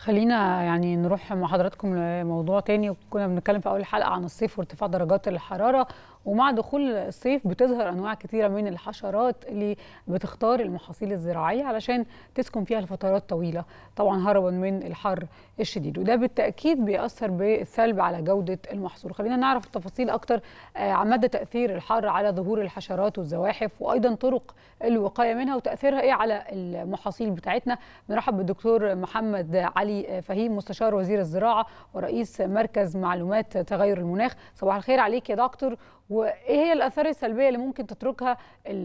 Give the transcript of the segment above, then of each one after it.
خلينا يعني نروح مع حضراتكم لموضوع تاني وكنا بنتكلم في اول الحلقه عن الصيف وارتفاع درجات الحراره ومع دخول الصيف بتظهر انواع كثيره من الحشرات اللي بتختار المحاصيل الزراعيه علشان تسكن فيها لفترات طويله طبعا هربا من الحر الشديد وده بالتاكيد بيأثر بالسلب على جوده المحصول خلينا نعرف التفاصيل اكتر عن مدى تاثير الحر على ظهور الحشرات والزواحف وايضا طرق الوقايه منها وتاثيرها ايه على المحاصيل بتاعتنا بنرحب بالدكتور محمد علي فهيم مستشار وزير الزراعه ورئيس مركز معلومات تغير المناخ صباح الخير عليك يا دكتور وايه هي الاثار السلبيه اللي ممكن تتركها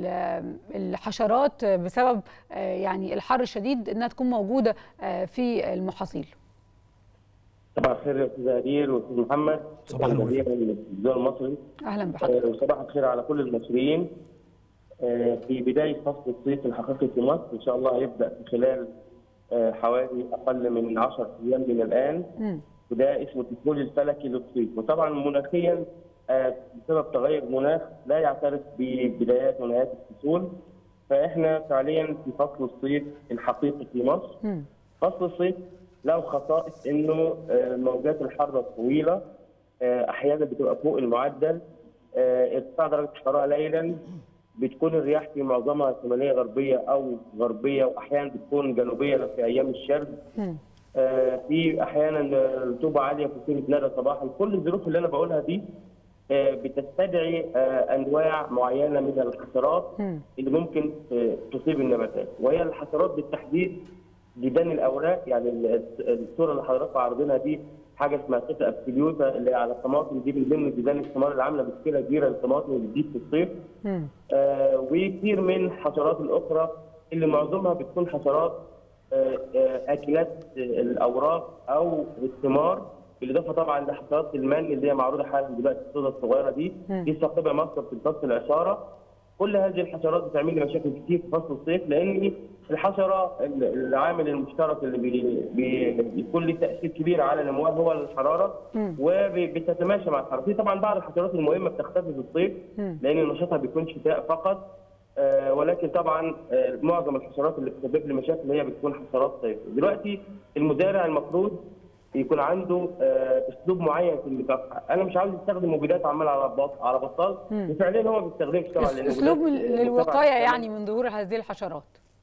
الحشرات بسبب يعني الحر الشديد انها تكون موجوده في المحاصيل صباح الخير يا استاذ هدير واستاذ محمد صباح النور التلفزيون المصري اهلا بحضرتك وصباح الخير على كل المصريين في بدايه فصل الصيف الحقيقي في مصر ان شاء الله هيبدا في خلال حوالي اقل من 10 ايام من الان وده اسمه الدخول الفلكي للصيف وطبعا مناخيا بسبب تغير المناخ لا يعترف ببدايات ونهايات الفصول فاحنا فعليا في فصل الصيف الحقيقي في مصر مم. فصل الصيف له خصائص انه موجات الحر الطويله احيانا بتبقى فوق المعدل ارتفاع درجه الحراره ليلا بتكون الرياح في معظمها شماليه غربيه او غربيه واحيانا بتكون جنوبيه في ايام الشرق مم. في احيانا رطوبه عاليه في سنه ندى صباحا كل الظروف اللي انا بقولها دي بتستدعي انواع معينه من الحشرات مم. اللي ممكن تصيب النباتات وهي الحشرات بالتحديد ديدان الاوراق يعني الصوره اللي حضراتكم عارضينها دي حاجه اسمها قطع ابسوليوتا اللي على الطماطم دي من ضمن ديدان الثمار اللي عامله مشكله كبيره للطماطم اللي بتزيد في الصيف مم. آه وكثير من الحشرات الاخرى اللي معظمها بتكون حشرات آه آه اكلات الاوراق او الثمار بالاضافه طبعا لحشرات المن اللي هي معروضه حالا دلوقتي الصوره الصغيره دي مم. دي ثاقبه مصر بتمتص العشاره كل هذه الحشرات بتعمل لي مشاكل كتير في فصل الصيف لان الحشره العامل المشترك اللي بي بي بيكون له تاثير كبير على الاموال هو الحراره مم. وبتتماشى مع الحراره في طبعا بعض الحشرات المهمه بتختفي في الصيف مم. لان نشاطها بيكون شتاء فقط آه، ولكن طبعا آه، معظم الحشرات اللي بتسبب لي مشاكل هي بتكون حشرات صيف دلوقتي المزارع المفروض يكون عنده آه، اسلوب معين في المكافحه انا مش عاوز يستخدم مبيدات عمال على بط- على بطال مم. وفعليا هو ما بيستخدمش طبعا لأن اسلوب المبيدات- للوقايه طبعاً يعني من ظهور هذه الحشرات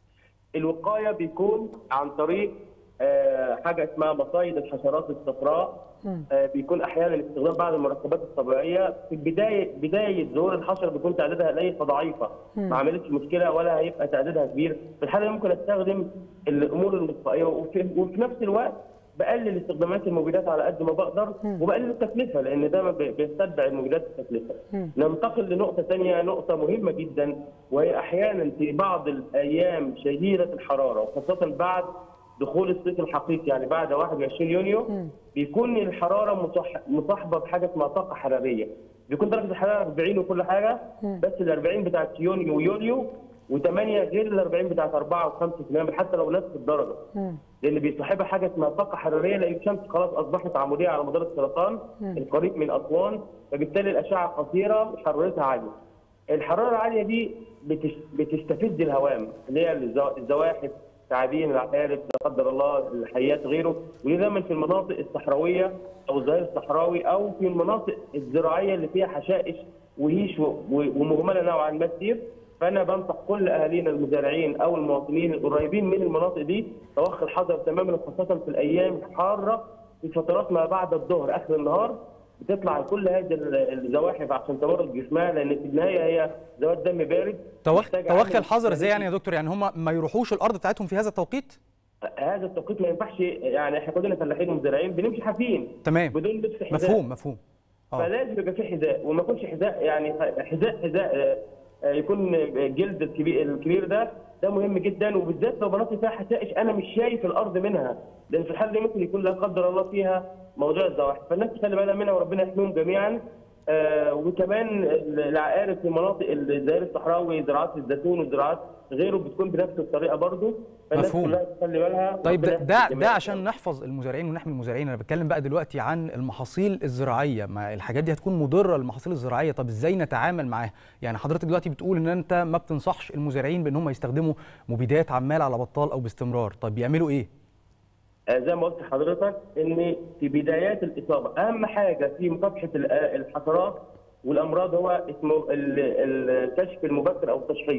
الوقايه بيكون عن طريق آه، حاجه اسمها مصايد الحشرات الصفراء مم. آه، بيكون احيانا استخدام بعض المركبات الطبيعيه في بدايه بدايه ظهور الحشره بيكون تعدادها قليل فضعيفه مم. ما عملتش مشكله ولا هيبقى تعدادها كبير في الحاله دي ممكن استخدم الامور الوقائيه وفي, وفي نفس الوقت بقلل استخدامات المبيدات على قد ما بقدر مم. وبقلل التكلفه لان ده بي- بيستتبع المبيدات التكلفه مم. ننتقل لنقطة ثانية نقطة مهمة جدا وهي أحيانا في بعض الأيام شديدة الحرارة وخاصة بعد دخول الصيف الحقيقي يعني بعد 21 يونيو مم. بيكون الحرارة مصح- مصاحبة بحاجة اسمها طاقة حرارية بيكون درجة الحرارة 40 وكل حاجة مم. بس ال 40 بتاعت يونيو ويوليو و8 غير ال 40 بتاعت 4 و5 تمام حتى لو نفس الدرجة مم. لان بيصاحبها حاجه اسمها طاقه حراريه لان الشمس خلاص اصبحت عموديه على مدار السرطان مم. القريب من اسوان فبالتالي الاشعه قصيره وحرارتها عاليه. الحراره العاليه دي بتش- بتستفز الهوام اللي هي الزوا- الزواحف تعابين العقارب لا قدر الله الحيات غيره ودي دايما في المناطق الصحراويه او الظهير الصحراوي او في المناطق الزراعيه اللي فيها حشائش وهيش و- و- ومهمله نوعا ما كتير فانا بنصح كل اهالينا المزارعين او المواطنين القريبين من المناطق دي توخي الحذر تماما خاصه في الايام الحاره في فترات ما بعد الظهر اخر النهار بتطلع كل هذه ال- الزواحف عشان تمرض جسمها لان في النهايه هي ذوات دم بارد توخ... محتاجة توخي عامل الحذر ازاي يعني استراتيجي. يا دكتور يعني هم ما يروحوش الارض بتاعتهم في هذا التوقيت هذا التوقيت ما ينفعش يعني احنا كلنا فلاحين ومزارعين بنمشي حافيين تمام بدون لبس حذاء مفهوم مفهوم اه فلازم يبقى في حذاء وما يكونش حذاء يعني حذاء حذاء آه، آه، يكون جلد الكبير الكبير ده ده مهم جدا وبالذات لو مناطق فيها حشائش انا مش شايف الارض منها لان في الحاله دي ممكن يكون لا قدر الله فيها موضوع الزواحف فالناس تخلي بالها منها وربنا يحميهم جميعا آه وكمان العقارب في مناطق الدائري الصحراوي زراعات الزيتون والزراعات غيره بتكون بنفس الطريقه برضه فالناس مفهوم. كلها تخلي بالها طيب وربنا ده يحمي ده, الجميع. ده عشان نحفظ المزارعين ونحمي المزارعين انا بتكلم بقى دلوقتي عن المحاصيل الزراعيه ما الحاجات دي هتكون مضره للمحاصيل الزراعيه طب ازاي نتعامل معاها يعني حضرتك دلوقتي بتقول ان انت ما بتنصحش المزارعين بان هم يستخدموا مبيدات عمال على بطال او باستمرار طب يعملوا ايه آه، زي ما قلت لحضرتك ان في بدايات الاصابه اهم حاجه في مكافحه ال- آه، الحشرات والامراض هو اسمه ال- الكشف المبكر او التشخيص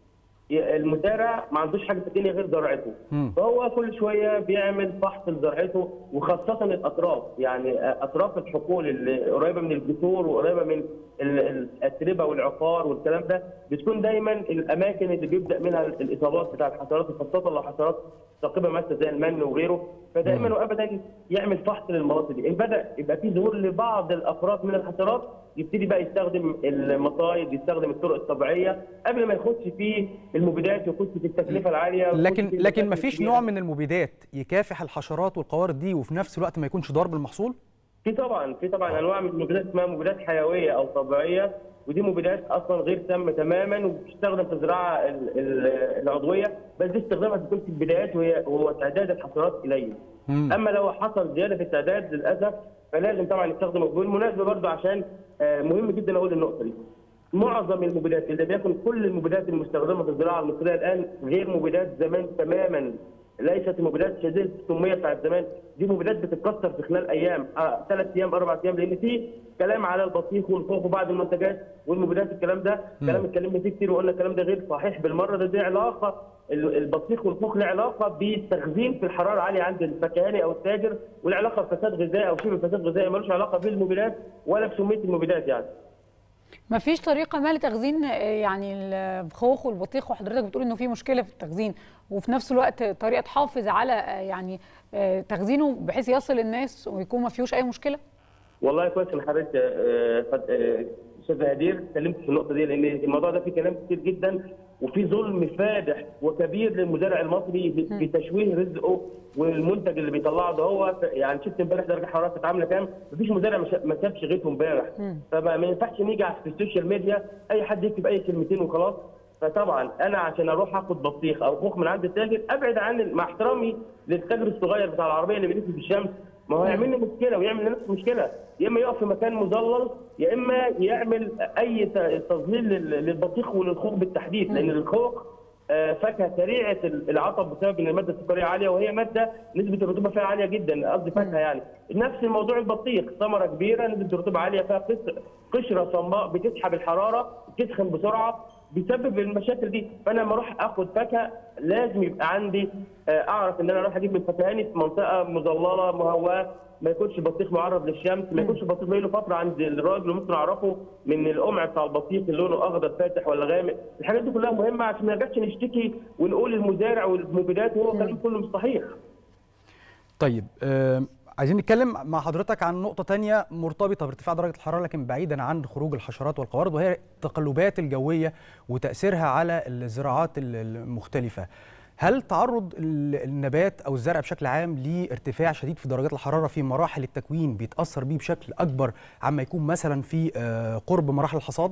المزارع ما عندوش حاجه في الدنيا غير زرعته مم. فهو كل شويه بيعمل فحص لزرعته وخاصه الاطراف يعني اطراف الحقول اللي قريبه من الجسور وقريبه من ال- ال- الاتربه والعقار والكلام ده بتكون دايما الاماكن اللي بيبدا منها الاصابات بتاع الحشرات وخاصه لو حشرات ثاقبه مثلا زي المن وغيره فدائما وابدا يعمل فحص للمناطق دي ان بدا يبقى في ظهور لبعض الافراد من الحشرات يبتدي بقى يستخدم المصايد يستخدم الطرق الطبيعيه قبل ما يخش في المبيدات ويخش في التكلفه العاليه ويخش لكن في لكن المشاكل ما فيش الكبيرة. نوع من المبيدات يكافح الحشرات والقوارض دي وفي نفس الوقت ما يكونش ضار بالمحصول في طبعا في طبعا انواع من المبيدات اسمها مبيدات حيويه او طبيعيه ودي مبيدات اصلا غير سامه تماما وبتستخدم في الزراعه ال- ال- العضويه بس دي استخدامها بيكون في البدايات وهي هو تعداد الحشرات قليل. مم. اما لو حصل زياده في التعداد للاسف فلازم طبعا نستخدم بالمناسبه برضه عشان آه، مهم جدا اقول النقطه دي. معظم المبيدات اللي بيكن كل المبيدات المستخدمه في الزراعه المصريه الان غير مبيدات زمان تماما ليست المبيدات شديده السميه بتاعت زمان دي مبيدات بتتكسر في خلال ايام آه، ثلاث ايام اربع ايام لان في كلام على البطيخ والخوخ وبعض المنتجات والمبيدات الكلام ده كلام اتكلمنا فيه كتير وقلنا الكلام ده غير صحيح بالمره ده دي علاقه ال- البطيخ والخوخ له علاقه بالتخزين في الحراره العاليه عند الفكهاني او التاجر والعلاقه بفساد غذائي او شبه فساد غذائي ملوش علاقه بالمبيدات ولا بسميه المبيدات يعني ما فيش طريقه ما لتخزين آه، يعني الخوخ والبطيخ وحضرتك بتقول انه في مشكله في التخزين وفي نفس الوقت طريقه تحافظ على آه، يعني آه، تخزينه بحيث يصل الناس ويكون ما فيهوش اي مشكله والله كويس ان حضرتك آه، فت- آه، استاذ هدير اتكلمت في النقطه دي لان الموضوع ده فيه كلام كتير جدا وفي ظلم فادح وكبير للمزارع المصري في- في تشويه رزقه والمنتج اللي بيطلعه ده هو ف- يعني شفت امبارح درجه حراره كانت عامله كام؟ مفيش مزارع مش- ما سابش غيطه امبارح فما ما ينفعش نيجي على- في السوشيال ميديا اي حد يكتب اي كلمتين وخلاص فطبعا انا عشان اروح اخد بطيخ او خوخ من عند التاجر ابعد عن مع احترامي للتاجر الصغير بتاع العربيه اللي بيلف في الشمس ما هو يعمل لي مشكله ويعمل لنفسه مشكله يا اما يقف في مكان مظلل يا اما يعمل اي ت- تظليل لل- للبطيخ وللخوخ بالتحديد لان الخوخ آه، فاكهه سريعه العطب بسبب ان الماده السكريه عاليه وهي ماده نسبه الرطوبه فيها عاليه جدا قصدي فاكهه يعني نفس الموضوع البطيخ ثمره كبيره نسبه الرطوبه عاليه فيها قش- قشره صماء بتسحب الحراره بتسخن بسرعه بيسبب المشاكل دي فانا لما اروح اخد فاكهه لازم يبقى عندي آه، اعرف ان انا اروح اجيب من فكهاني في منطقه مظلله مهواه ما يكونش بطيخ معرض للشمس ما يكونش بطيخ له فتره عند الراجل ممكن اعرفه من القمع بتاع البطيخ اللي لونه اخضر فاتح ولا غامق الحاجات دي كلها مهمه عشان ما نرجعش نشتكي ونقول المزارع والمبيدات وهو كلام كله مش صحيح طيب آه عايزين نتكلم مع حضرتك عن نقطة تانية مرتبطة بارتفاع درجة الحرارة لكن بعيدا عن خروج الحشرات والقوارض وهي التقلبات الجوية وتأثيرها على الزراعات ال- المختلفة. هل تعرض ال- النبات أو الزرع بشكل عام لارتفاع شديد في درجات الحرارة في مراحل التكوين بيتأثر بيه بشكل أكبر عما يكون مثلا في آه، قرب مراحل الحصاد؟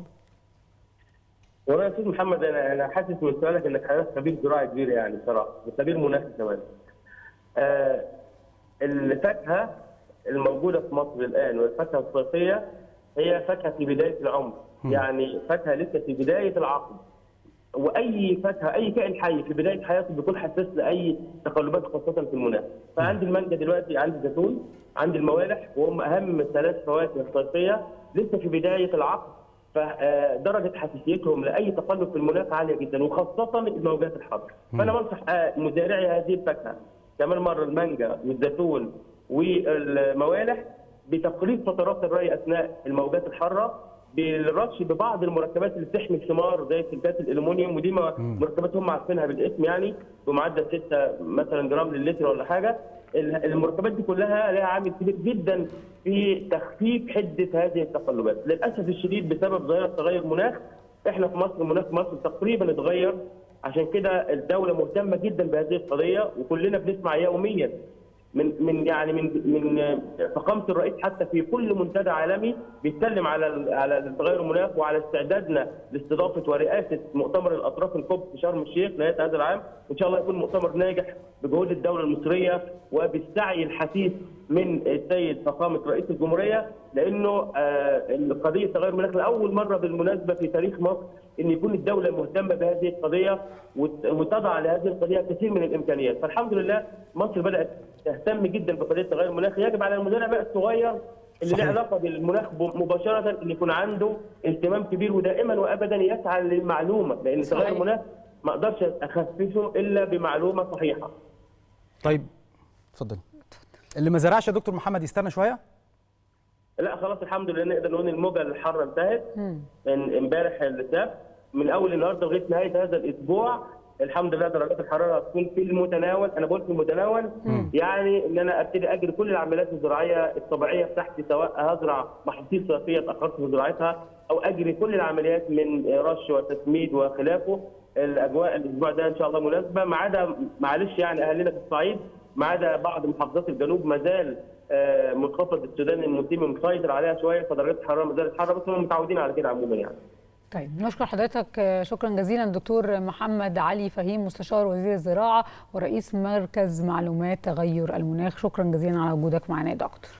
والله يا استاذ محمد انا انا حاسس من سؤالك انك حضرتك خبير زراعي كبير يعني بصراحه وخبير مناخ كمان. آه الفاكهه الموجوده في مصر الان والفاكهه الصيفيه هي فاكهه في بدايه العمر يعني فاكهه لسه في بدايه العقد واي فاكهه اي كائن حي في بدايه حياته بيكون حساس لاي تقلبات خاصه في المناخ فعندي المانجا دلوقتي عندي زيتون عندي الموالح وهم اهم ثلاث فواكه صيفيه لسه في بدايه العقد فدرجه حساسيتهم لاي تقلب في المناخ عاليه جدا وخاصه الموجات الحاره فانا بنصح آه، مزارعي هذه الفاكهه كمان مره المانجا والزيتون والموالح بتقليل فترات الري اثناء الموجات الحاره بالرش ببعض المركبات اللي بتحمي الثمار زي سلكات الالومنيوم ودي م- مركبات هم عارفينها بالاسم يعني بمعدل 6 مثلا جرام للتر ولا حاجه ال- المركبات دي كلها لها عامل كبير جدا في تخفيف حده هذه التقلبات للاسف الشديد بسبب ظاهره تغير المناخ احنا في مصر مناخ مصر تقريبا اتغير عشان كده الدوله مهتمه جدا بهذه القضيه وكلنا بنسمع يوميا من من يعني من من فخامه الرئيس حتى في كل منتدى عالمي بيتكلم على ال- على تغير المناخ وعلى استعدادنا لاستضافه ورئاسه مؤتمر الاطراف الكوب في شرم الشيخ نهايه هذا العام وان شاء الله يكون مؤتمر ناجح بجهود الدوله المصريه وبالسعي الحثيث من السيد فخامه رئيس الجمهوريه لانه آه، قضيه تغير المناخ لاول مره بالمناسبه في تاريخ مصر ان يكون الدوله مهتمه بهذه القضيه وت- وتضع لهذه القضيه كثير من الامكانيات فالحمد لله مصر بدات تهتم جدا بقضيه تغير المناخ يجب على المزارع بقى الصغير اللي له صحيح. علاقه بالمناخ مباشره اللي يكون عنده اهتمام كبير ودائما وابدا يسعى للمعلومه لان صحيح. تغير المناخ ما اقدرش اخففه الا بمعلومه صحيحه. طيب اتفضل اللي ما زرعش يا دكتور محمد يستنى شويه لا خلاص الحمد لله نقدر نقول الموجه الحاره انتهت مم. من امبارح السبت من اول النهارده لغايه نهايه هذا الاسبوع الحمد لله درجات الحراره هتكون في المتناول انا بقول في المتناول يعني ان انا ابتدي اجري كل العمليات الزراعيه الطبيعيه بتاعتي سواء هزرع محاصيل صيفيه اتاخرت في زراعتها او اجري كل العمليات من رش وتسميد وخلافه الاجواء الاسبوع ده ان شاء الله مناسبه ما عدا معلش يعني اهلنا في الصعيد ما عدا بعض محافظات الجنوب ما زال آه، منخفض السودان الموسمي مسيطر عليها شويه فدرجات الحراره ما زالت حاره بس هم متعودين على كده عموما يعني طيب نشكر حضرتك آه، شكرا جزيلا دكتور محمد علي فهيم مستشار وزير الزراعه ورئيس مركز معلومات تغير المناخ شكرا جزيلا على وجودك معنا يا دكتور